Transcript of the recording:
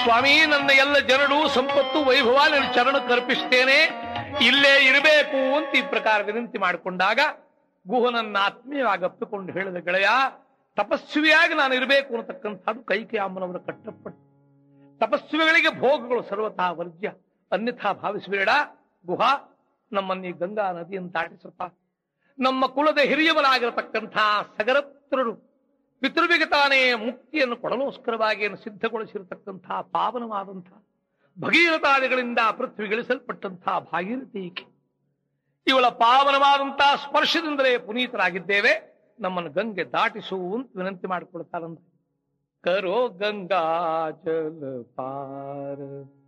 ಸ್ವಾಮಿ ನನ್ನ ಎಲ್ಲ ಜನರು ಸಂಪತ್ತು ವೈಭವ ನಿನ್ನ ಚರಣಕ್ಕೆ ಅರ್ಪಿಸ್ತೇನೆ ಇಲ್ಲೇ ಇರಬೇಕು ಅಂತ ಈ ಪ್ರಕಾರ ವಿನಂತಿ ಮಾಡಿಕೊಂಡಾಗ ಗುಹನನ್ನ ಆತ್ಮೀಯವಾಗಿ ಅಪ್ಪಿಕೊಂಡು ಹೇಳಿದ ಗೆಳೆಯ ತಪಸ್ವಿಯಾಗಿ ನಾನು ಇರಬೇಕು ಅನ್ನತಕ್ಕಂಥದ್ದು ಕೈಕೆ ಅಮ್ಮನವರ ಕಟ್ಟಪಟ್ಟು ತಪಸ್ವಿಗಳಿಗೆ ಭೋಗಗಳು ಸರ್ವಥಾ ವರ್ಜ್ಯ ಅನ್ಯಥಾ ಭಾವಿಸಬೇಡ ಗುಹಾ ನಮ್ಮನ್ನೀ ಗಂಗಾ ನದಿಯನ್ನು ದಾಟಿಸಪ್ಪ ನಮ್ಮ ಕುಲದ ಹಿರಿಯವರಾಗಿರತಕ್ಕಂಥ ಸಗರತ್ರರು ಪಿತೃವಿಗೆ ತಾನೇ ಮುಕ್ತಿಯನ್ನು ಕೊಡಲೋಸ್ಕರವಾಗಿ ಏನು ಸಿದ್ಧಗೊಳಿಸಿರತಕ್ಕಂಥ ಪಾವನವಾದಂಥ ಭಗೀರಥಾದಿಗಳಿಂದ ಪೃಥ್ವಿಗಿಳಿಸಲ್ಪಟ್ಟಂಥ ಭಾಗೀರಥಿ ಈಕೆ ಇವಳ ಪಾವನವಾದಂತಹ ಸ್ಪರ್ಶದಿಂದಲೇ ಪುನೀತರಾಗಿದ್ದೇವೆ ನಮ್ಮನ್ನು ಗಂಗೆ ದಾಟಿಸು ಅಂತ ವಿನಂತಿ ಮಾಡಿಕೊಳ್ತಾರಂತೆ ಕರೋ ಗಂಗಾ ಜಲ ಪಾರ